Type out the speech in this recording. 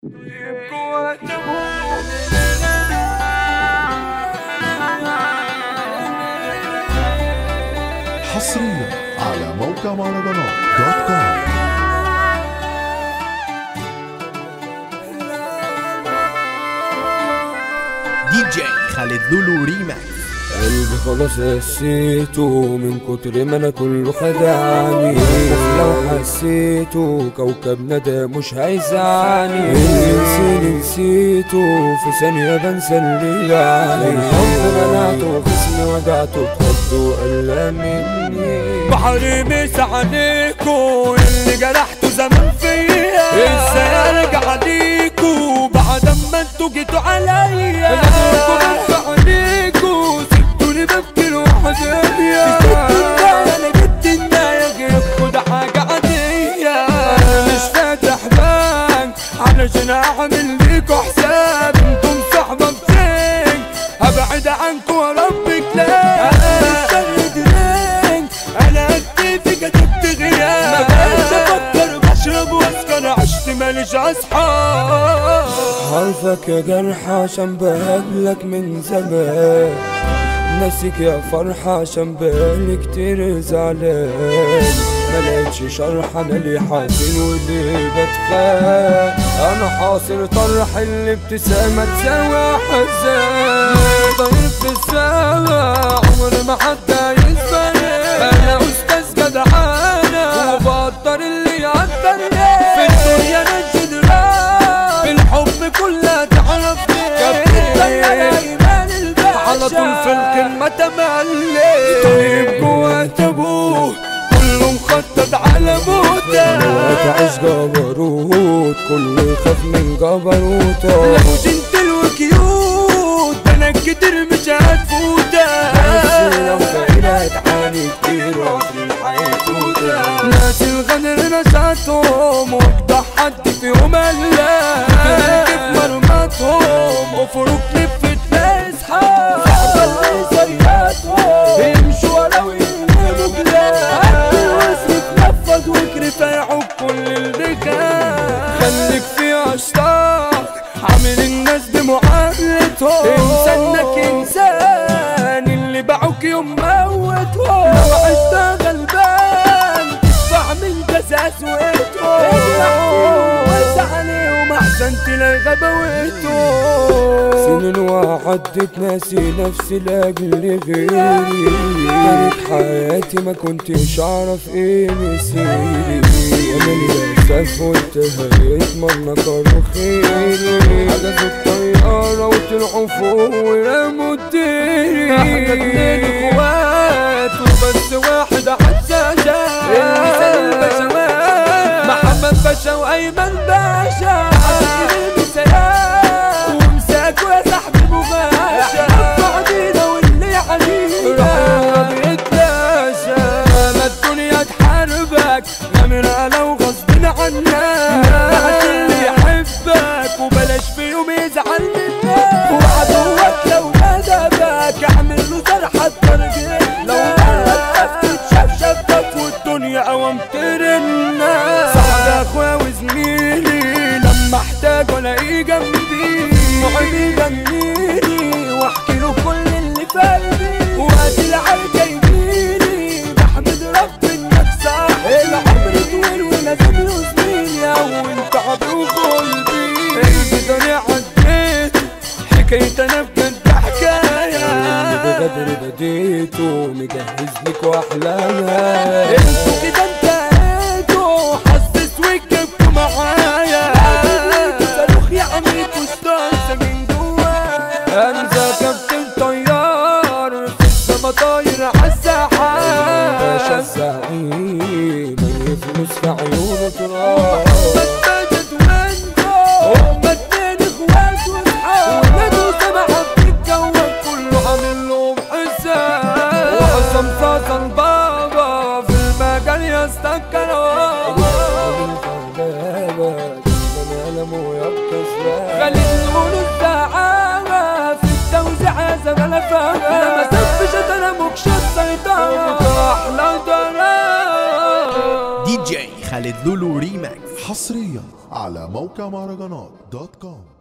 حصريا على موقع مهرجانات دوت كوم دي جي خالد لولو ريماكس قلبي خلاص قسيته من كتر ما انا كله خدعني لو حسيته كوكبنا ده مش هيزعلني اللي نسيني نسيته في ثانية بنسى اللي يعني الحب منعته جسمي وجعته اتخض وقلى مني بحري مس عليكو اللي جرحته زمان فيا ازاي ارجع ليكو بعد اما انتوا جيتوا عليا انتوا عليكو سبتوني ببكي لوحديا انا جبت النايا غيركوا ده حاجة عادية انا مش فاتح بنك علشان اعمل ليكوا حساب انتم صحبة بتين هبعد عنكوا وربك لا انا مش شارد رينج انا اكتفي كتبت غياب ما بقتش افكر بشرب واسكر عشت ماليش اصحاب عارفك يا جرح عشان بقابلك من زمان ناسيك يا فرحة عشان بقالي كتير زعلان ملقتش شرح انا ليه حزين وليه بتخان انا حاصر طرح الابتسامة تساوي حزان طاير في السما عمر ما حد هيسبقني انا استاذ جدعانة وبقدر اللي يقدرني في الدنيا انا جدران في الحب كلها تعرفني كابتن ايمان الباشا على طول في الكلمة تملي طيب جوات ابوه كله مخطط على موته تعيش جبروت كله يخاف من جبروته لو جنتل وكيوت ده انا كتير مش هتفوتك بس لو بقينا تعاني كتير وفي الحياة ناس الغدر نشاطهم واجدع حد فيهم الا كيف مرماتهم وفروق لفت تلاقي اصحاب صحبة اللي زياتهم يمشوا ولو يقلبوا جلاد الوسط اتنفض واجري فيعوق كل اللي كان خليك في اشطاق عامل الناس بمعاملتهم انسى انك انسان اللي باعوك يوم موتهم لو عشت غلبان تدفع من جزاسوتهم وسع عليهم احسن تلاقي غباوتهم سنين وعدت ناسي نفسي لاجل غيري كانت حياتي ما كنتش اعرف ايه مسيري وانا للاسف قلت هيتمنى كانوا خيري حجزوا الطيارة وطلعوا فوق ورموا الديري احنا اتنين اخوات وبس واحد عزازة المثال البشوات محمد باشا وايمن باشا عسكري المثالات ومساك يا صاحبي مغاشا بعدينا واللي علينا رحنا بيتلاشى ما الدنيا تحاربك غامرة لو غصب عنك بعد اللي يحبك وبلاش في يوم يزعل منك وعدوك لو ندبك اعمل له جرح الدرجة لو مرة تتشاف شافك والدنيا اوام ترنا صاحب اخويا وزميلي لما احتاج الاقيه جنبي صاحبي يغنيلي واحكي له كل اللي في قلبي وقت العركة يجيلي بحمد رب انك صاحبي العمر طويل ولازم له سنين يا وانت عبري وقلبي البداية عديت حكاية انا بجد حكاية بغدر بديته مجهز لك واحلامها انتوا كده انتهيتوا حسس وجبتوا معايا صاروخ يا عميكوا ستارز من جوايا انزل كابتن طيار في السما طاير باشا عالساحات الزعيم يفلس في عيونه تراب بدت وانتوا هما اتنين اخوات واصحاب ولادوا سبعة بتتجوز كله عامل لهم حساب وعصام صاصا البابا في المجال يستكروا خلي نقول الزعامة في التوزيع زبالة فاهمة لما سفشت انا مكش السيطرة احلى ضرب دي جي خالد لولو ريماكس حصريا على موقع مهرجانات دوت كوم